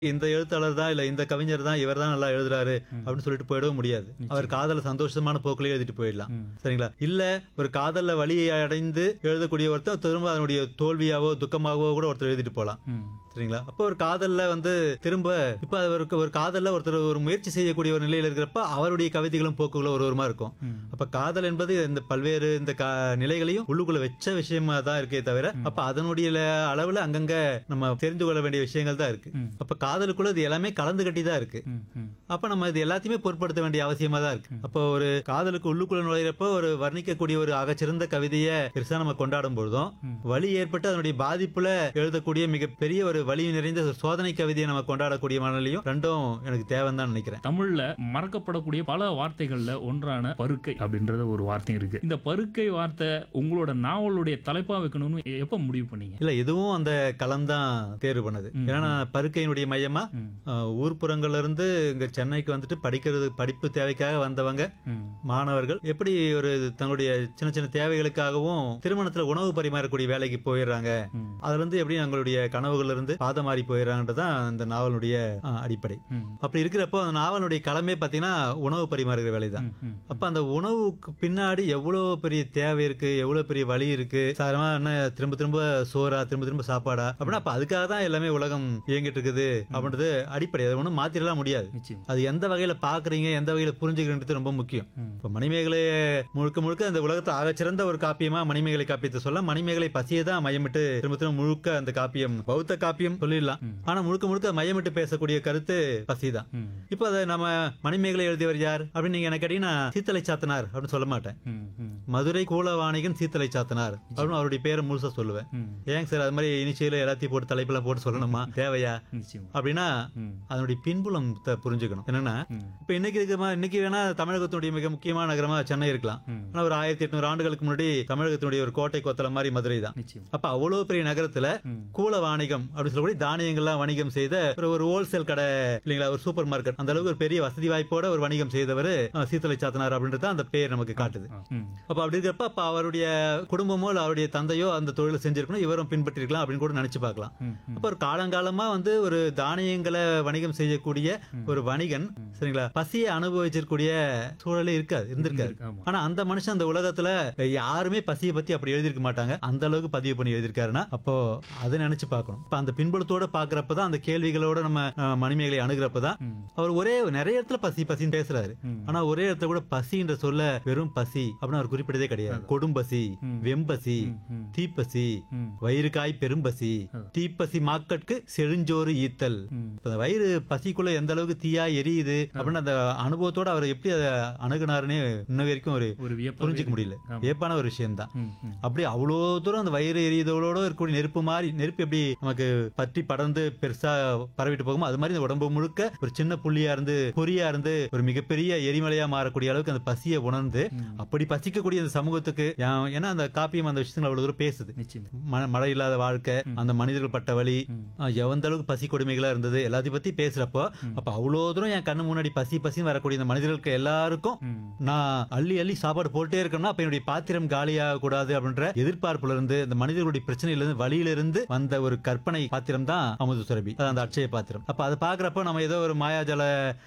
இந்த எழுத்தாளர் தான் இல்ல இந்த கவிஞர் தான் இவர் தான் நல்லா எழுதுறாரு அப்படின்னு சொல்லிட்டு போயிடவும் முடியாது அவர் காதல சந்தோஷமான போக்கிலே எழுதிட்டு போயிடலாம் சரிங்களா இல்ல ஒரு காதல்ல வழியை அடைந்து எழுதக்கூடிய ஒருத்தர் திரும்ப அதனுடைய தோல்வியாவோ துக்கமாகவோ கூட ஒருத்தர் எழுதிட்டு போலாம் ம். சரிங்களா அப்போ ஒரு காதல்ல வந்து திரும்ப இப்ப அவருக்கு ஒரு காதல்ல ஒருத்தர் ஒரு முயற்சி செய்யக்கூடிய ஒரு நிலையில இருக்கிறப்ப அவருடைய கவிதைகளும் போக்குகளும் ஒரு ஒருமா இருக்கும் ம். அப்ப காதல் என்பது இந்த பல்வேறு இந்த கா- நிலைகளையும் உள்ளுக்குள்ள வச்ச விஷயமா தான் இருக்கே தவிர அப்ப அதனுடைய ல- அளவுல அங்கங்க நம்ம தெரிந்து கொள்ள வேண்டிய விஷயங்கள் தான் இருக்கு ம். அப்ப காதலுக்குள்ள இது எல்லாமே கலந்து கட்டி தான் இருக்கு ம். ம். அப்ப நம்ம இது எல்லாத்தையுமே பொருட்படுத்த வேண்டிய அவசியமா தான் இருக்கு அப்போ ஒரு காதலுக்கு உள்ளுக்குள்ள நுழையிறப்போ ஒரு வர்ணிக்கக்கூடிய ஒரு அகச்சிறந்த கவிதையை பெருசா நம்ம கொண்டாடும் பொழுதும் வலி ஏற்பட்டு அதனுடைய பாதிப்புல எழுதக்கூடிய மிகப்பெரிய ஒரு வலி நிறைந்த ஒரு சோதனை கவிதையை நம்ம கொண்டாடக்கூடிய மனநிலையும் ரெண்டும் எனக்கு தேவைன்னு தான் நினைக்கிறேன் தமிழ்ல மறக்கப்படக்கூடிய பல வார்த்தைகள்ல ஒன்றான பருக்கை அப்படின்றத ஒரு வார்த்தை இருக்கு இந்த பருக்கை வார்த்தை உங்களோட நாவலுடைய தலைப்பா வைக்கணும்னு எப்ப முடிவு பண்ணீங்க இல்ல இதுவும் அந்த களம் தான் தேர்வு பண்ணது ஏன்னா பருக்கையினுடைய மையமா ம். அஹ், ஊர்ப்புறங்கள்ல இருந்து இங்க சென்னைக்கு வந்துட்டு படிக்கிறது படிப்பு தேவைக்காக வந்தவங்க ம். மாணவர்கள் எப்படி ஒரு தங்களுடைய சின்ன சின்ன தேவைகளுக்காகவும் திருமணத்துல உணவு பரிமாறக்கூடிய வேலைக்கு போயிடுறாங்க ம். அதுல இருந்து எப்படி அவங்களுடைய கனவுகள்ல இருந்து பாதம் மாறி போயிடுறாங்கன்றதான் அந்த நாவலுடைய அஹ், அடிப்படை ம். அப்படி இருக்கிறப்போ அந்த நாவலுடைய களமே பாத்தீங்கன்னா உணவு பரிமாறுகிற வேலைதான் ம். ம். அப்ப அந்த உணவுக்கு பின்னாடி எவ்வளவு பெரிய தேவை இருக்கு எவ்வளவு பெரிய வழி இருக்கு சாதாரணமா என்ன திரும்ப திரும்ப சோறா திரும்ப திரும்ப சாப்பாடா அப்படின்னா அப்ப அதுக்காக தான் எல்லாமே உலகம் இயங்கிட்டு இருக்குது அப்படின்றது அடிப்படை அதை ஒன்றும் மாத்திரலாம் முடியாது நிச்சயம் அது எந்த வகையில பாக்குறீங்க எந்த வகையில புரிஞ்சுக்கிறன்றது ரொம்ப முக்கியம் ம். இப்ப மணிமேகலை முழுக்க முழுக்க அந்த உலகத்தை ஆகச்சிறந்த ஒரு காப்பியமா மணிமேகலை காப்பியத்தை சொல்ல மணிமேகலை பசியை தான் மையமிட்டு திரும்ப திரும்ப முழுக்க அந்த காப்பியம் பௌத்த காப்பியம் சொல்லிடலாம் ஆனா முழுக்க முழுக்க மையமிட்டு பேசக்கூடிய கருத்து பசிதான் ம். இப்போ அதை நம்ம மணிமேகலை எழுதியவர் யார் அப்படின்னு நீங்க எனக்கு கேட்டீங்கன்னா சீத்தலை சாத்தனார் அப்படின்னு சொல்ல மாட்டேன் ம். ம். மதுரை கூலவாணிகன் சீத்தலை சாத்தனார் அப்படின்னு அவருடைய பேரை முழுசா சொல்லுவேன் ம். ஏங்க சார் அது மாதிரி இனிஷியல எல்லாத்தையும் போட்டு தலைப்பெல்லாம் போட்டு சொல்லணுமா தேவையா நிச்சயம் அப்படின்னா ம். அதனுடைய பின்புலம் த- புரிஞ்சுக்கணும் என்னன்னா ம். இப்ப இன்னைக்கு இருக்குமா இன்னைக்கு வேணா தமிழகத்தினுடைய மிக முக்கியமான நகரமா சென்னை இருக்கலாம் ம். ஆனா ஒரு ஆயிரத்தி எட்நூறு ஆண்டுகளுக்கு முன்னாடி தமிழகத்தினுடைய ஒரு கோட்டை கொத்தல மாதிரி மதுரை தான் நிச்சயம் அப்ப அவ்வளவு பெரிய நகரத்துல ம். கூல வாணிகம் அப்படின்னு சொல்லக்கூடிய தானியங்கள்லாம் வணிகம் செய்த ஒரு ஒரு ஹோல்சேல் கடை இல்லைங்களா ஒரு சூப்பர் மார்க்கெட் அந்த அளவுக்கு ஒரு பெரிய வசதி வாய்ப்போட ஒரு வணிகம் செய்தவர் அஹ், சீத்தலை சாத்தனார் அப்படின்றது தான் அந்த பேர் நமக்கு காட்டுது ஆ. ம். அப்ப அப்படி இருக்கிறப்ப அப்ப அவருடைய குடும்பமோ இல்ல அவருடைய தந்தையோ அந்த தொழிலை செஞ்சிருக்கணும் இவரும் பின்பற்றிருக்கலாம் அப்படின்னு கூட நினைச்சு பார்க்கலாம் ம். ம். அப்ப ஒரு காலங்காலமா வந்து ஒரு தானியங்களை வணிகம் செய்யக்கூடிய ஒரு வணிகன் சரிங்களா பசியை அனுபவிச்சிருக்கூடிய சூழலே இருக்காது இருந்திருக்காது ஆமா ஆனா அந்த மனுஷன் அந்த உலகத்துல யாருமே பசியை பத்தி அப்படி எழுதியிருக்க மாட்டாங்க அந்த அளவுக்கு பதிவு பண்ணி எழுதியிருக்காருன்னா அப்போ அதை நினைச்சு பார்க்கணும் இப்ப அந்த பின்புலத்தோட பாக்குறப்பதான் அந்த கேள்விகளோட நம்ம அஹ், மணிமேகலை அணுகிறப்பதான் ம். அவர் ஒரே நிறைய இடத்துல பசி பசின்னு பேசுறாரு ம். ஆனா ஒரே இடத்துல கூட பசின்ற சொல்ல வெறும் பசி அப்படின்னு அவர் குறிப்பிட்டதே கிடையாது கொடும்பசி ம். வெம்பசி ம். தீப்பசி ம். வயிறுகாய் பெரும்பசி தீப்பசி மாக்கட்கு செழுஞ்சோறு ஈத்தல் ம். இப்ப அந்த வயிறு பசிக்குள்ள எந்த அளவுக்கு தீயா எரியுது அப்படின்னு அந்த அனுபவத்தோட அவர் எப்படி அதை அணுகுனாருன்னு இன்ன வரைக்கும் ஒரு ஒரு வியப்பு புரிஞ்சுக்க முடியல வியப்பான ஒரு விஷயம் தான் ம். ம். அப்படி அவ்வளோ தூரம் அந்த வயிறு எரியுதோட இருக்கக்கூடிய நெருப்பு மாதிரி நெருப்பு எப்படி நமக்கு பற்றி படர்ந்து பெருசா பரவிட்டு போகுமோ அது மாதிரி இந்த உடம்பு முழுக்க ஒரு சின்ன புள்ளியா இருந்து பொறியா இருந்து ஒரு மிகப்பெரிய எரிமலையா மாறக்கூடிய அளவுக்கு அந்த பசியை உணர்ந்து அப்படி பசிக்கக்கூடிய அந்த சமூகத்துக்கு ஏன்- ஏன்னா அந்த காப்பியம் அந்த விஷயங்கள் அவ்வளவு தூரம் பேசுது நிச்சயம் ம- மழை இல்லாத வாழ்க்கை அந்த மனிதர்கள் பட்ட வழி அஹ், எந்த அளவுக்கு பசி கொடுமைகளா இருந்தது எல்லாத்தையும் பத்தி பேசுறப்போ அப்ப அவ்வளவு தூரம் என் கண்ணு முன்னாடி பசி பசின்னு வரக்கூடிய இந்த மனிதர்களுக்கு எல்லாருக்கும் ம். நான் அள்ளி அள்ளி சாப்பாடு போட்டே இருக்கணும்னா அப்ப என்னுடைய பாத்திரம் காலியாக கூடாது அப்படின்ற எதிர்பார்ப்புல இருந்து இந்த மனிதர்களுடைய பிரச்சனையில இருந்து வழியில இருந்து வந்த ஒரு கற்பனை பாத்திரம் தான் அமுது சுரபி அது அந்த அட்சய பாத்திரம் அப்ப அதை பாக்குறப்ப நம்ம ஏதோ ஒரு மாயாஜல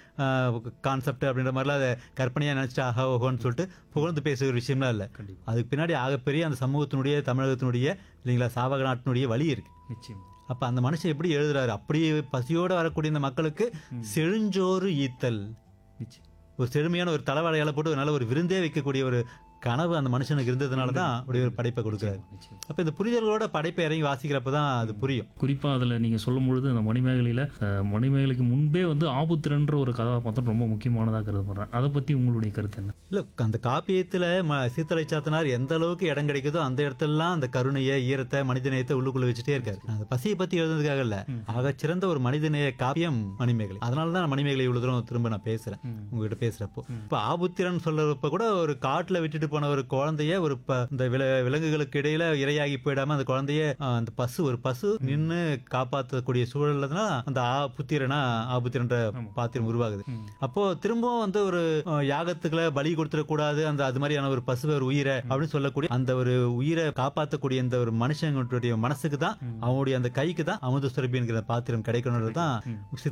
கான்செப்ட் அப்படின்ற மாதிரிலாம் அதை கற்பனையா நினைச்சிட்டு ஆஹா ஓஹோன்னு சொல்லிட்டு புகழ்ந்து பேசுகிற ஒரு விஷயம்லாம் இல்ல கண்டிப்பா அதுக்கு பின்னாடி ஆகப்பெரிய அந்த சமூகத்தினுடைய தமிழகத்தினுடைய இல்லைங்களா சாவக நாட்டினுடைய வழி இருக்கு நிச்சயம் அப்ப அந்த மனுஷன் எப்படி எழுதுறாரு அப்படியே பசியோட வரக்கூடிய இந்த மக்களுக்கு செழுஞ்சோறு ஈத்தல் நிச்சயம் ஒரு செழுமையான ஒரு தலைவாழையால போட்டு ஒரு நல்ல ஒரு விருந்தே வைக்கக்கூடிய ஒரு கனவு அந்த மனுஷனுக்கு இருந்ததுனால தான் அப்படி ஒரு படைப்பை கொடுக்குறாரு நிச்சயம் அப்ப இந்த புரிதல்களோட படைப்பை இறங்கி வாசிக்கிறப்ப தான் அது புரியும் குறிப்பா அதுல நீங்க சொல்லும் பொழுது அந்த மணிமேகலையில அஹ், மணிமேகலைக்கு முன்பே வந்து ஆபுத்திரன்ற ஒரு கதாபாத்திரம் ரொம்ப முக்கியமானதா கருதப்படுறேன் அதை பத்தி உங்களுடைய கருத்து என்ன இல்ல அந்த காப்பியத்துல ம- சீத்தலை சாத்தனார் எந்த அளவுக்கு இடம் கிடைக்குதோ அந்த இடத்துலலாம் அந்த கருணையை ஈரத்தை மனிதநேயத்தை உள்ளுக்குள்ள வச்சுட்டே இருக்காரு அந்த பசியை பத்தி எழுதுனதுக்காக இல்ல ஆகச் சிறந்த ஒரு மனிதநேய காப்பியம் மணிமேகலை அதனால தான் நான் மணிமேகலை இவ்வளவு தூரம் திரும்ப நான் பேசுறேன் உங்ககிட்ட பேசுறப்போ இப்ப ஆபுத்திரன் சொல்றப்ப கூட ஒரு காட்டுல விட்டுட்டு போன ஒரு குழந்தைய ஒரு ப- இந்த வில- விலங்குகளுக்கு இடையில இரையாகி போயிடாம அந்த குழந்தைய ஆஹ், அந்த பசு ஒரு பசு நின்னு காப்பாற்றக்கூடிய சூழல்ல தான் அந்த ஆபுத்திரனா ஆபுத்திரன்ற பாத்திரம் உருவாகுது அப்போ திரும்பவும் வந்து ஒரு அஹ், யாகத்துக்குள்ள பலி கொடுத்துடக்கூடாது அந்த அது மாதிரியான ஒரு பசுவை ஒரு உயிரை அப்படின்னு சொல்லக்கூடிய அந்த ஒரு உயிரை காப்பாற்றக்கூடிய இந்த ஒரு மனுஷங்களுடைய மனசுக்கு தான் அவனுடைய அந்த கைக்கு தான் அமுத சுரபி என்கிற பாத்திரம் கிடைக்கணுன்றது தான்